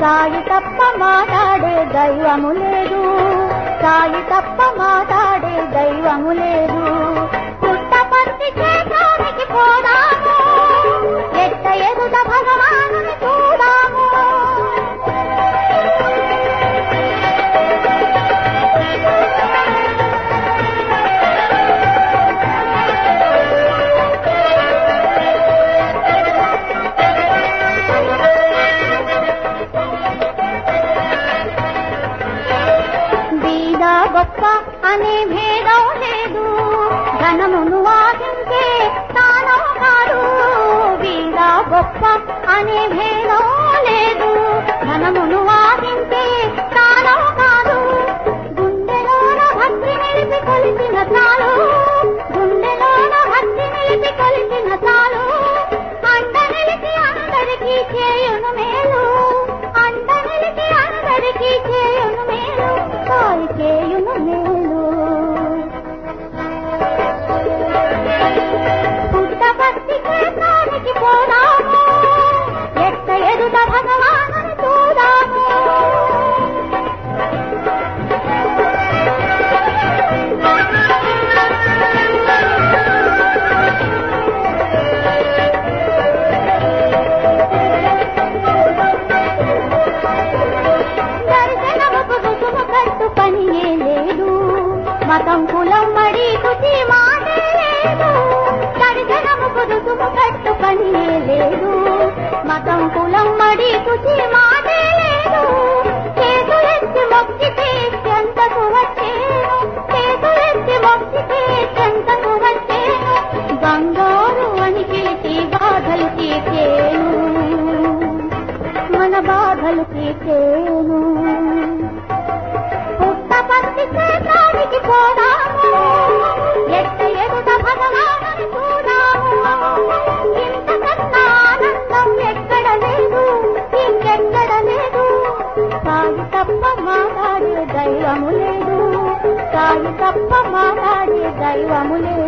సాయి తప్ప మాట్లాడే దైవము లేదు సాయి తప్ప మాట్లాడే దైవము లేదు పుట్టపర్తి క్షేత్రానికి పోదాము ఎట్ట ఎదుట భగవానుని చూడాము బీద గొప్ప అనే భేదం లేదు ధనమును వాదించే స్థానం కాదు బీద గొప్ప అనే భేదం లేదు ధనమును వాదించే స్థానం కాదు గుండెలోన భక్తి నిలిపి కొలిసిన చాలు గుండెలోన భక్తి నిలిపి కొలిసిన చాలు అండ నిలిపి అందరికీ చేయును మేలు అండ నిలిపి అందరికీ చేయును మేలు సాయి చేయును మేలు పుట్టపర్తి క్షేత్రానికి పోదాము ఎట్ట ఎదుట భగవానుని చూడాము దర్శనముకు రుసుము కట్టు పనియే లేదు మతం కులం మడి కుచి మాటే లేదు దర్శనముకు రుసుము కట్టు పనియే లేదు మతం కులం మడి కుచి మాటే లేదు చేతులెత్తి మొక్కితే చెంతకు వచ్చేను చేతులెత్తి మొక్కితే చెంతకు వచ్చేను బంగారు అని పిలిచి బాధలు తీసేను మన బాధలు తీసేను పుట్టపర్తి క్షేత్రానికి పోదాము ఎట్ట ఎదుట భగవానుని చూడాము ఇంతకన్నా ఆనందం ఎక్కడ లేదు ఇంకెక్కడ లేదు సాయి తప్ప మాట్లాడే దైవము లేదు సాయి తప్ప మాట్లాడే దైవము లేదు